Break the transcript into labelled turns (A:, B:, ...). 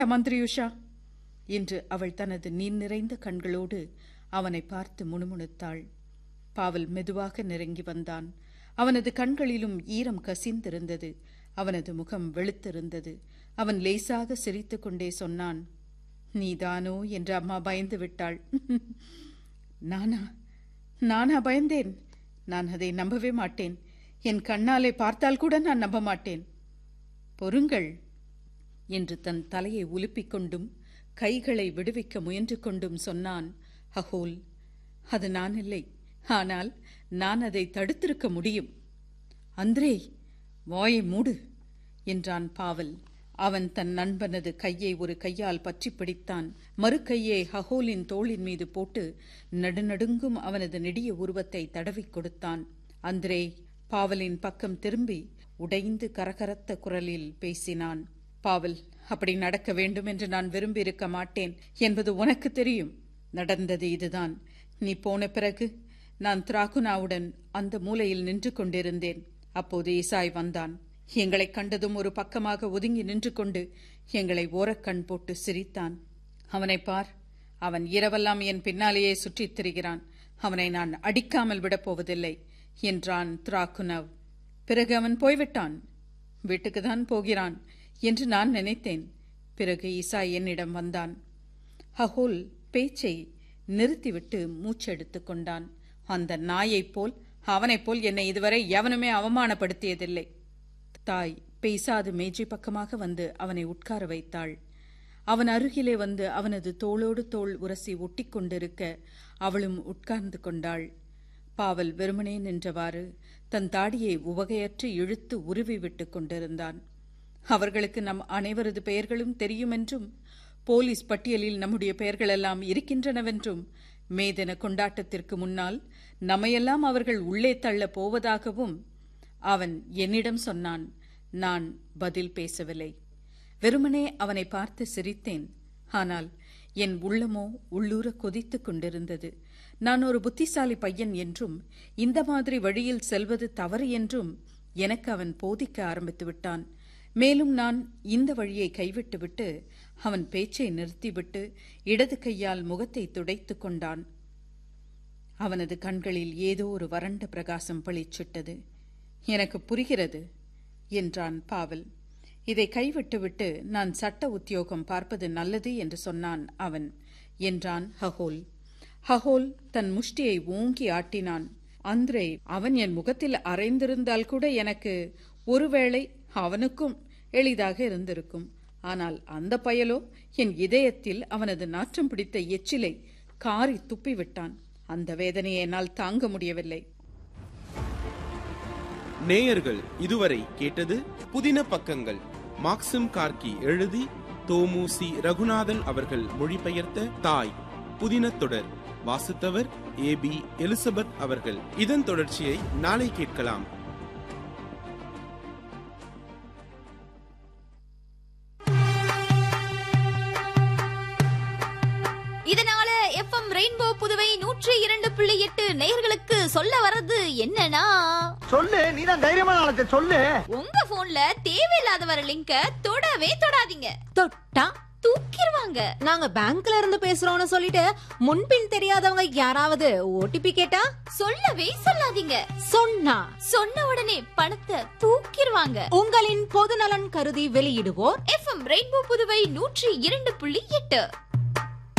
A: மந்திரியுஷா என்று அவள் தனது நீர் நிறைந்த கண்களோடு அவனை பார்த்து முணுமுணுத்தாள் பாவல் மெதுவாக நெருங்கி வந்தான் அவனது கண்களிலும் ஈரம் கசிந்திருந்தது அவனது முகம் வெளுத்திருந்தது அவன் லேசாக சிரித்துக் கொண்டே சொன்னான் நீதானோ என்று அம்மா பயந்து விட்டாள் நானா நானா பயந்தேன் நான் அதை நம்பவே மாட்டேன் என் கண்ணாலே பார்த்தால் கூட நான் நம்ப மாட்டேன் பொறுங்கள் என்று தன் தலையை உலுப்பிக் கொண்டும் கைகளை விடுவிக்க முயன்று கொண்டும் சொன்னான் அகோல் அது நான் இல்லை ஆனால் நான் அதை தடுத்திருக்க முடியும் அந்திரே வாயை மூடு என்றான் பாவல் அவன் தன் நண்பனது கையை ஒரு கையால் பற்றி பிடித்தான் மறு கையை ஹகோலின் தோளின் மீது போட்டு நடுநடுங்கும் அவனது நெடிய உருவத்தை தடவிக் கொடுத்தான் அந்திரே பாவலின் பக்கம் திரும்பி உடைந்து கரகரத்த குரலில் பேசினான் பாவல் அப்படி நடக்க வேண்டும் என்று நான் விரும்பியிருக்க மாட்டேன் என்பது உனக்கு தெரியும் நடந்தது இதுதான் நீ போன பிறகு நான் திராகுனாவுடன் அந்த மூலையில் நின்று கொண்டிருந்தேன் அப்போது ஈசாய் வந்தான் எங்களை கண்டதும் ஒரு பக்கமாக ஒதுங்கி நின்று கொண்டு எங்களை ஓரக்கண் போட்டு சிரித்தான் அவனை பார் அவன் இரவெல்லாம் என் பின்னாலேயே சுற்றித் திரிகிறான் அவனை நான் அடிக்காமல் விடப் போவதில்லை என்றான் திராகுனவ் பிறகு அவன் போய்விட்டான் வீட்டுக்குதான் போகிறான் என்று நான் நினைத்தேன் பிறகு ஈசா என்னிடம் வந்தான் ஹகோல் பேச்சை நிறுத்திவிட்டு மூச்செடுத்துக் கொண்டான் அந்த நாயைப் போல் அவனைப் போல் என்னை இதுவரை எவனுமே அவமானப்படுத்தியதில்லை தாய் பேசாது மேஜை பக்கமாக வந்து அவனை உட்கார வைத்தாள் அவன் அருகிலே வந்து அவனது தோளோடு தோள் உரசி ஒட்டிக் கொண்டிருக்க அவளும் உட்கார்ந்து கொண்டாள் பாவல் வெறுமனே நின்றவாறு தன் தாடியை உவகையற்று இழுத்து உருவி விட்டுக் கொண்டிருந்தான் அவர்களுக்கு நம் அனைவரது பெயர்களும் தெரியுமென்றும் போலீஸ் பட்டியலில் நம்முடைய பெயர்களெல்லாம் இருக்கின்றனவென்றும் மேதன கொண்டாட்டத்திற்கு முன்னால் நம்மையெல்லாம் அவர்கள் உள்ளே தள்ளப் போவதாகவும் அவன் என்னிடம் சொன்னான் நான் பதில் பேசவில்லை வெறுமனே அவனை பார்த்து சிரித்தேன் ஆனால் என் உள்ளமோ உள்ளூர கொதித்துக் கொண்டிருந்தது நான் ஒரு புத்திசாலி பையன் என்றும் இந்த மாதிரி வழியில் செல்வது தவறு என்றும் எனக்கு அவன் போதிக்க ஆரம்பித்து விட்டான் மேலும் நான் இந்த வழியை கைவிட்டுவிட்டு அவன் பேச்சை நிறுத்திவிட்டு இடது கையால் முகத்தை துடைத்துக் கொண்டான் அவனது கண்களில் ஏதோ ஒரு வறண்ட பிரகாசம் பளிச்சிட்டது எனக்கு புரிகிறது என்றான் பாவல் இதை கைவிட்டுவிட்டு நான் சட்ட உத்தியோகம் பார்ப்பது நல்லது என்று சொன்னான் அவன் என்றான் ஹகோல் ஹகோல் தன் முஷ்டியை ஓங்கி ஆட்டினான் அந்திரே அவன் என் முகத்தில் அரைந்திருந்தால் கூட எனக்கு ஒருவேளை அவனுக்கும் எளிதாக இருந்திருக்கும் ஆனால் அந்த பயலோ என் இதயத்தில் அவனது நாற்றம் பிடித்த எச்சிலை காரி துப்பிவிட்டான் அந்த வேதனையை என்னால் தாங்க முடியவில்லை
B: நேயர்கள் இதுவரை கேட்டது புதின பக்கங்கள் மாக்சிம் கார்கி எழுதி தோமு சி ரகுநாதன் அவர்கள் மொழிபெயர்த்த தாய் புதின தொடர் வாசித்தவர் ஏ பி எலிசபெத் அவர்கள் இதன் தொடர்ச்சியை நாளை கேட்கலாம்
C: இதனால எஃப்எம் ரெயின்போ புதுவை நூற்றி இரண்டு புள்ளி எட்டு நேயர்களுக்கு சொல்ல வர்றது என்னன்னா
D: சொல்லு நீதான் தைரியமான ஆளத்தை சொல்லு
C: உங்க போன்ல தேவையில்லாத வர லிங்க தொடவே தொடாதீங்க
E: தொட்டா
C: தூக்கிடுவாங்க
E: நாங்க பேங்க்ல இருந்து பேசுறோம்னு சொல்லிட்டு முன்பின் தெரியாதவங்க யாராவது ஓடிபி கேட்டா
C: சொல்லவே சொல்லாதீங்க
E: சொன்னா
C: சொன்ன உடனே பணத்தை தூக்கிடுவாங்க
E: உங்களின் பொது நலன் கருதி வெளியிடுவோர்
C: எஃப்எம் ரெயின்போ புதுவை நூற்றி இரண்டு புள்ளி எட்டு